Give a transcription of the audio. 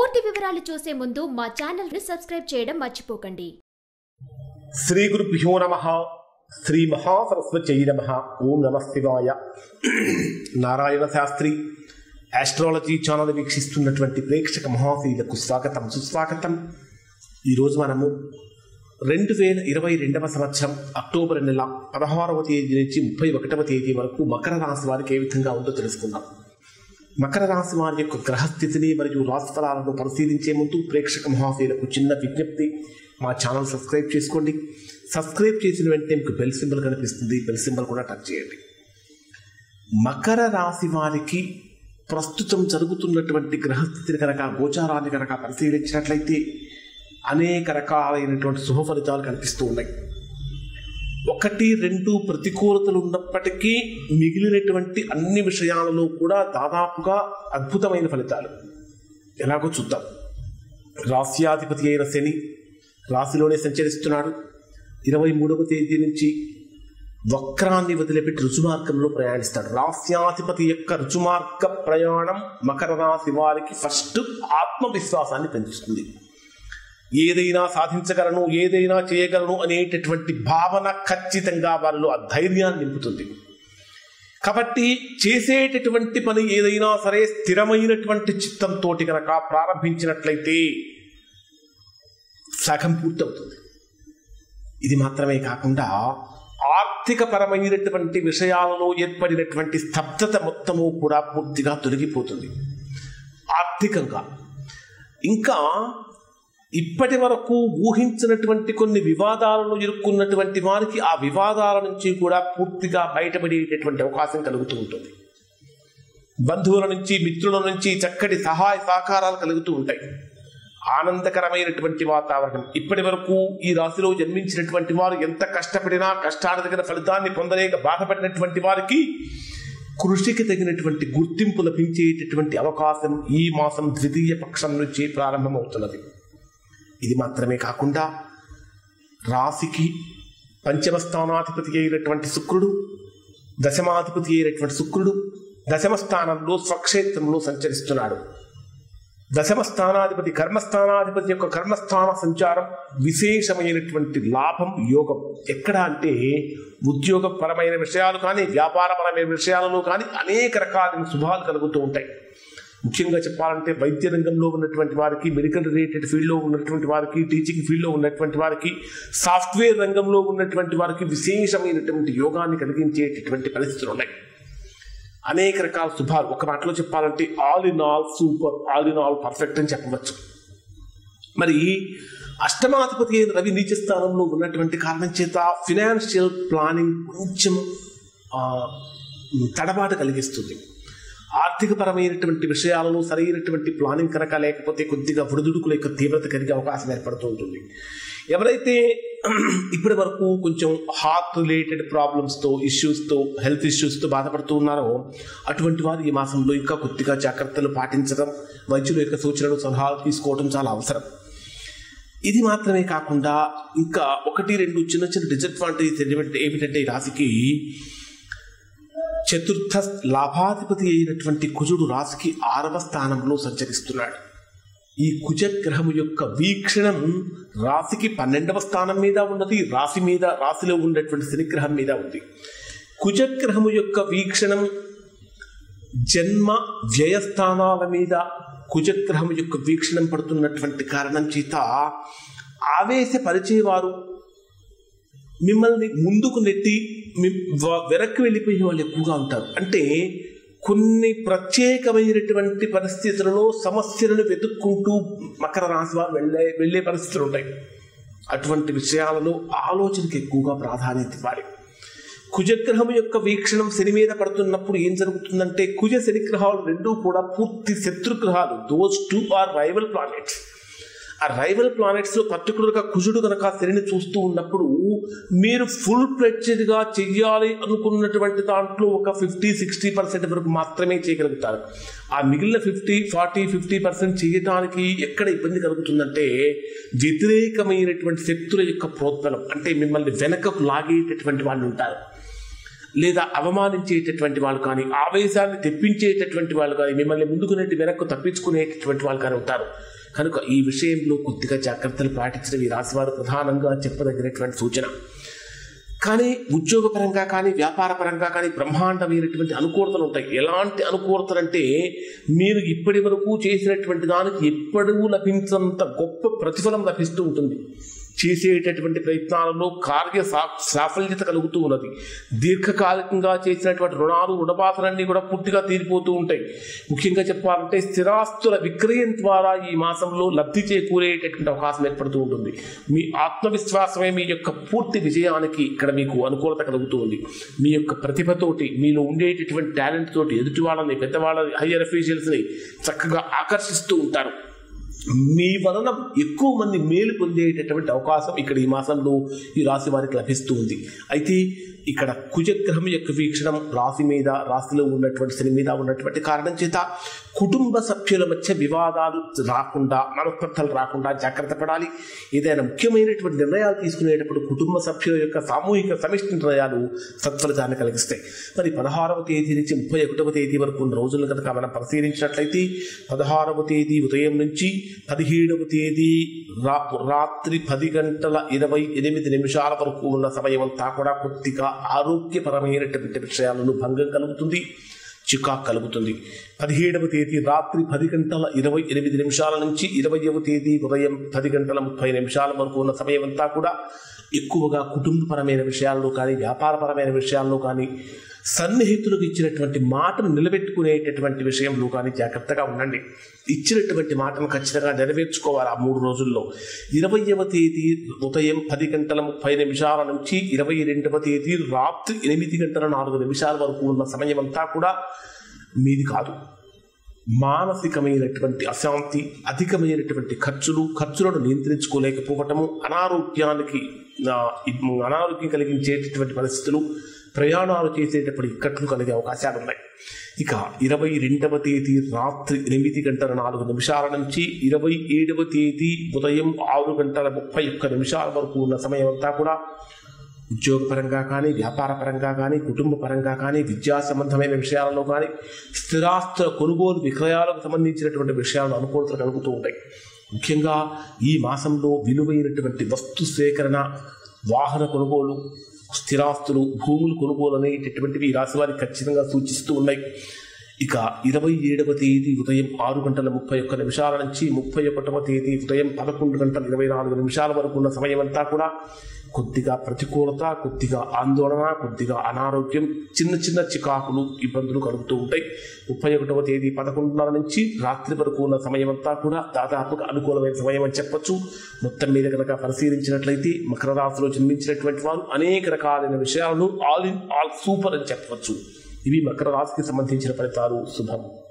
పూర్తి వివరాలు చూసే ముందు మా ఛానల్ ని సబ్స్క్రైబ్ చేయడం మర్చిపోకండి శ్రీ గురుభ్యో నమ శ్రీ మహాసరస్వతి నమ ఓం నమ శివాయ నారాయణ శాస్త్రి ఆస్ట్రాలజీ ఛానల్ వీక్షిస్తున్నటువంటి ప్రేక్షక మహాశీలకు స్వాగతం సుస్వాగతం ఈరోజు మనము రెండు వేల ఇరవై రెండవ సంవత్సరం అక్టోబర్ నెల పదహారవ తేదీ నుంచి ముప్పై ఒకటవ తేదీ వరకు మకర రాశి వారికి ఏ విధంగా ఉందో తెలుసుకుందాం మకర రాశి వారి యొక్క గ్రహస్థితిని మరియు రాశిఫలాలను పరిశీలించే ముందు ప్రేక్షక మహాశీలకు చిన్న విజ్ఞప్తి మా ఛానల్ సబ్స్క్రైబ్ చేసుకోండి సబ్స్క్రైబ్ చేసిన వెంటనే మీకు బెల్ సింబల్ కనిపిస్తుంది బెల్ సింబల్ కూడా టచ్ చేయండి మకర రాశి వారికి ప్రస్తుతం జరుగుతున్నటువంటి గ్రహస్థితిని కనుక గోచారాన్ని కనుక పరిశీలించినట్లయితే అనేక రకాలైనటువంటి శుభ ఫలితాలు కనిపిస్తూ ఉన్నాయి ఒకటి రెండు ప్రతికూలతలు ఉన్నప్పటికీ మిగిలినటువంటి అన్ని విషయాలలో కూడా దాదాపుగా అద్భుతమైన ఫలితాలు ఎలాగో చూద్దాం రాస్యాధిపతి అయిన శని రాశిలోనే సంచరిస్తున్నాడు ఇరవై మూడవ తేదీ నుంచి వక్రాన్ని వదిలిపెట్టి రుచుమార్గంలో ప్రయాణిస్తాడు రాస్యాధిపతి యొక్క రుచుమార్గ ప్రయాణం మకర రాశి వారికి ఫస్ట్ ఆత్మవిశ్వాసాన్ని పెంచుతుంది ఏదైనా సాధించగలను ఏదైనా చేయగలను అనేటటువంటి భావన ఖచ్చితంగా వారిలో ఆ ధైర్యాన్ని నింపుతుంది కాబట్టి చేసేటటువంటి పని ఏదైనా సరే స్థిరమైనటువంటి చిత్తంతో కనుక ప్రారంభించినట్లయితే సగం పూర్తవుతుంది ఇది మాత్రమే కాకుండా ఆర్థిక పరమైనటువంటి విషయాలలో ఏర్పడినటువంటి స్తబ్దత మొత్తము కూడా పూర్తిగా తొలగిపోతుంది ఆర్థికంగా ఇంకా ఇప్పటి వరకు ఊహించినటువంటి కొన్ని వివాదాలను ఇరుక్కున్నటువంటి వారికి ఆ వివాదాల నుంచి కూడా పూర్తిగా బయటపడేటటువంటి అవకాశం కలుగుతూ ఉంటుంది బంధువుల నుంచి మిత్రుల నుంచి చక్కటి సహాయ సహకారాలు కలుగుతూ ఉంటాయి ఆనందకరమైనటువంటి వాతావరణం ఇప్పటి వరకు ఈ రాశిలో జన్మించినటువంటి వారు ఎంత కష్టపడినా కష్టాల దగ్గర ఫలితాన్ని పొందలేక బాధపడినటువంటి వారికి కృషికి తగినటువంటి గుర్తింపు లభించేటటువంటి అవకాశం ఈ మాసం ద్వితీయ పక్షం నుంచి ప్రారంభమవుతున్నది ఇది మాత్రమే కాకుండా రాశికి పంచమ స్థానాధిపతి అయినటువంటి శుక్రుడు దశమాధిపతి అయినటువంటి శుక్రుడు దశమ స్థానంలో స్వక్షేత్రంలో సంచరిస్తున్నాడు దశమ స్థానాధిపతి కర్మస్థానాధిపతి యొక్క కర్మస్థాన సంచారం విశేషమైనటువంటి లాభం యోగం ఎక్కడ అంటే ఉద్యోగపరమైన విషయాలు కానీ వ్యాపారపరమైన విషయాలలో కానీ అనేక రకాలైన శుభాలు కలుగుతూ ఉంటాయి ముఖ్యంగా చెప్పాలంటే వైద్య రంగంలో ఉన్నటువంటి వారికి మెడికల్ రిలేటెడ్ ఫీల్డ్లో ఉన్నటువంటి వారికి టీచింగ్ ఫీల్డ్లో ఉన్నటువంటి వారికి సాఫ్ట్వేర్ రంగంలో ఉన్నటువంటి వారికి విశేషమైనటువంటి యోగాన్ని కలిగించేటటువంటి పరిస్థితులు ఉన్నాయి అనేక రకాల శుభాలు ఒక మాటలో చెప్పాలంటే all in all super all in all perfect అని చెప్పవచ్చు మరి అష్టమాధిపతి అయిన రవి నీచ స్థానంలో ఉన్నటువంటి కారణం చేత ఫినాన్షియల్ ప్లానింగ్ కొంచెం ఆ, తడబాటు కలిగిస్తుంది ఆర్థికపరమైనటువంటి విషయాలలో సరైనటువంటి ప్లానింగ్ కనుక లేకపోతే కొద్దిగా ఒడిదుడుకుల యొక్క తీవ్రత కలిగే అవకాశం ఏర్పడుతూ ఉంటుంది ఎవరైతే ఇప్పటి వరకు కొంచెం హార్ట్ రిలేటెడ్ ప్రాబ్లమ్స్తో ఇష్యూస్తో హెల్త్ ఇష్యూస్తో బాధపడుతూ ఉన్నారో అటువంటి వారు ఈ మాసంలో ఇంకా కొద్దిగా జాగ్రత్తలు పాటించడం వైద్యుల యొక్క సూచనలు సలహాలు తీసుకోవడం చాలా అవసరం ఇది మాత్రమే కాకుండా ఇంకా ఒకటి రెండు చిన్న చిన్న డిసడ్వాంటేజ్ ఏమిటంటే ఈ రాశికి చతుర్థ లాభాధిపతి అయినటువంటి కుజుడు రాశికి ఆరవ స్థానంలో సంచరిస్తున్నాడు ఈ కుజగ్రహము యొక్క వీక్షణం రాశికి పన్నెండవ స్థానం మీద ఉన్నది రాశి మీద రాశిలో ఉన్నటువంటి శనిగ్రహం మీద ఉంది కుజగ్రహము యొక్క వీక్షణం జన్మ వ్యయస్థానాల మీద కుజగ్రహం యొక్క వీక్షణం పడుతున్నటువంటి కారణం చేత ఆవేశపరిచేవారు మిమ్మల్ని ముందుకు నెట్టి మీ- వ- వెనక్కి వెళ్ళిపోయే వాళ్ళు ఎక్కువగా ఉంటారు అంటే కొన్ని ప్రత్యేకమైనటువంటి పరిస్థితులలో సమస్యలను వెతుక్కుంటూ మకర రాశి వారు వెళ్ళే వెళ్ళే పరిస్థితులు ఉంటాయి అటువంటి విషయాలలో ఆలోచనకి ఎక్కువగా ప్రాధాన్యత ఇవ్వాలి కుజగ్రహం యొక్క వీక్షణం శని మీద పడుతున్నప్పుడు ఏం జరుగుతుందంటే కుజ శని గ్రహాలు రెండూ కూడా పూర్తి శత్రుగ్రహాలు those two are rival planets ఆ రైవల్ ప్లానెట్స్ లో పర్టికులర్గా కుజుడు కనుక శనిని చూస్తూ ఉన్నప్పుడు మీరు ఫుల్ గా చెయ్యాలి అనుకున్నటువంటి దాంట్లో ఒక ఫిఫ్టీ సిక్స్టీ పర్సెంట్ వరకు మాత్రమే చేయగలుగుతారు ఆ మిగిలిన ఫిఫ్టీ ఫార్టీ ఫిఫ్టీ పర్సెంట్ చేయడానికి ఎక్కడ ఇబ్బంది కలుగుతుందంటే వ్యతిరేకమైనటువంటి శక్తుల యొక్క ప్రోత్బలం అంటే మిమ్మల్ని వెనకకు లాగేటటువంటి వాళ్ళు ఉంటారు లేదా అవమానించేటటువంటి వాళ్ళు కానీ ఆవేశాన్ని తెప్పించేటటువంటి వాళ్ళు కానీ మిమ్మల్ని ముందుకు నెట్టి వెనక్కు తప్పించుకునేటటువంటి వాళ్ళు కానీ ఉంటారు కనుక ఈ విషయంలో కొద్దిగా జాగ్రత్తలు పాటించడం ఈ రాశివారు ప్రధానంగా చెప్పదగినటువంటి సూచన కానీ ఉద్యోగపరంగా కానీ వ్యాపారపరంగా కానీ బ్రహ్మాండమైనటువంటి అనుకూలతలు ఉంటాయి ఎలాంటి అనుకూలతలు అంటే మీరు ఇప్పటి వరకు చేసినటువంటి దానికి ఎప్పుడూ లభించంత గొప్ప ప్రతిఫలం లభిస్తూ ఉంటుంది చేసేటటువంటి ప్రయత్నాలలో కార్య సా- సాఫల్యత కలుగుతూ ఉన్నది దీర్ఘకాలికంగా చేసినటువంటి రుణాలు రుణబాధలన్నీ కూడా పూర్తిగా తీరిపోతూ ఉంటాయి ముఖ్యంగా చెప్పాలంటే స్థిరాస్తుల విక్రయం ద్వారా ఈ మాసంలో లబ్ధి చేకూరేటటువంటి అవకాశం ఏర్పడుతూ ఉంటుంది మీ ఆత్మవిశ్వాసమే మీ యొక్క పూర్తి విజయానికి ఇక్కడ మీకు అనుకూలత కలుగుతూ ఉంది మీ యొక్క ప్రతిభతోటి మీలో ఉండేటటువంటి టాలెంట్ తోటి ఎదుటి వాళ్ళని పెద్దవాళ్ళని హయ్యర్ అఫీషియల్స్ని చక్కగా ఆకర్షిస్తూ ఉంటారు మీ వలన ఎక్కువ మంది మేలు పొందేటటువంటి అవకాశం ఇక్కడ ఈ మాసంలో ఈ రాశి వారికి లభిస్తూ ఉంది అయితే ఇక్కడ కుజగ్రహం యొక్క వీక్షణం రాశి మీద రాశిలో ఉన్నటువంటి శని మీద ఉన్నటువంటి కారణం చేత కుటుంబ సభ్యుల మధ్య వివాదాలు రాకుండా మనస్పర్ధలు రాకుండా జాగ్రత్త పడాలి ఏదైనా ముఖ్యమైనటువంటి నిర్ణయాలు తీసుకునేటప్పుడు కుటుంబ సభ్యుల యొక్క సామూహిక సమిష్టి నిర్ణయాలు సత్ఫలితాన్ని కలిగిస్తాయి మరి పదహారవ తేదీ నుంచి ముప్పై ఒకటవ తేదీ వరకు ఉన్న రోజులను కనుక మనం పరిశీలించినట్లయితే పదహారవ తేదీ ఉదయం నుంచి పదిహేడవ తేదీ రా రాత్రి పది గంటల ఇరవై ఎనిమిది నిమిషాల వరకు ఉన్న సమయం అంతా కూడా కొద్దిగా ఆరోగ్యపరమైనటువంటి విషయాలను భంగం కలుగుతుంది చికాకు కలుగుతుంది పదిహేడవ తేదీ రాత్రి పది గంటల ఇరవై ఎనిమిది నిమిషాల నుంచి ఇరవైవ తేదీ ఉదయం పది గంటల ముప్పై నిమిషాల వరకు ఉన్న సమయం అంతా కూడా ఎక్కువగా కుటుంబపరమైన విషయాల్లో కానీ వ్యాపారపరమైన విషయాల్లో కానీ సన్నిహితులకు ఇచ్చినటువంటి మాటను నిలబెట్టుకునేటటువంటి విషయంలో కానీ జాగ్రత్తగా ఉండండి ఇచ్చినటువంటి మాటను ఖచ్చితంగా నెరవేర్చుకోవాలి ఆ మూడు రోజుల్లో ఇరవైవ తేదీ ఉదయం పది గంటల ముప్పై నిమిషాల నుంచి ఇరవై రెండవ తేదీ రాత్రి ఎనిమిది గంటల నాలుగు నిమిషాల వరకు ఉన్న సమయం అంతా కూడా మీది కాదు మానసికమైనటువంటి అశాంతి అధికమైనటువంటి ఖర్చులు ఖర్చులను నియంత్రించుకోలేకపోవటము అనారోగ్యానికి ఆ, ఇ- అనారోగ్యం కలిగించేటటువంటి పరిస్థితులు ప్రయాణాలు చేసేటప్పుడు ఇక్కట్లు కలిగే అవకాశాలు ఉన్నాయి ఇక ఇరవై రెండవ తేదీ రాత్రి ఎనిమిది గంటల నాలుగు నిమిషాల నుంచి ఇరవై ఏడవ తేదీ ఉదయం ఆరు గంటల ముప్పై ఒక్క నిమిషాల వరకు ఉన్న సమయం అంతా కూడా ఉద్యోగపరంగా కానీ వ్యాపారపరంగా కానీ కుటుంబ పరంగా కానీ విద్యా సంబంధమైన విషయాలలో కానీ స్థిరాస్తుల కొనుగోలు విక్రయాలకు సంబంధించినటువంటి విషయాలను అనుకూలతలు కలుగుతూ ఉంటాయి ముఖ్యంగా ఈ మాసంలో విలువైనటువంటి వస్తు సేకరణ వాహన కొనుగోలు స్థిరాస్తులు భూములు కొనుగోలు అనేటటువంటివి ఈ రాశి వారికి ఖచ్చితంగా సూచిస్తూ ఉన్నాయి ఇక ఇరవై ఏడవ తేదీ ఉదయం ఆరు గంటల ముప్పై ఒక్క నిమిషాల నుంచి ముప్పై ఒకటవ తేదీ ఉదయం పదకొండు గంటల ఇరవై నాలుగు నిమిషాల వరకు ఉన్న సమయం అంతా కూడా కొద్దిగా ప్రతికూలత కొద్దిగా ఆందోళన కొద్దిగా అనారోగ్యం చిన్న చిన్న చికాకులు ఇబ్బందులు కలుగుతూ ఉంటాయి ముప్పై ఒకటవ తేదీ పదకొండున్నర నుంచి రాత్రి వరకు ఉన్న సమయం అంతా కూడా దాదాపుగా అనుకూలమైన సమయం అని చెప్పొచ్చు మొత్తం మీద కనుక పరిశీలించినట్లయితే మకర రాశిలో జన్మించినటువంటి వారు అనేక రకాలైన విషయాలను ఆల్ ఇన్ ఆల్ సూపర్ అని చెప్పవచ్చు ఇవి మకర రాశికి సంబంధించిన ఫలితాలు శుభం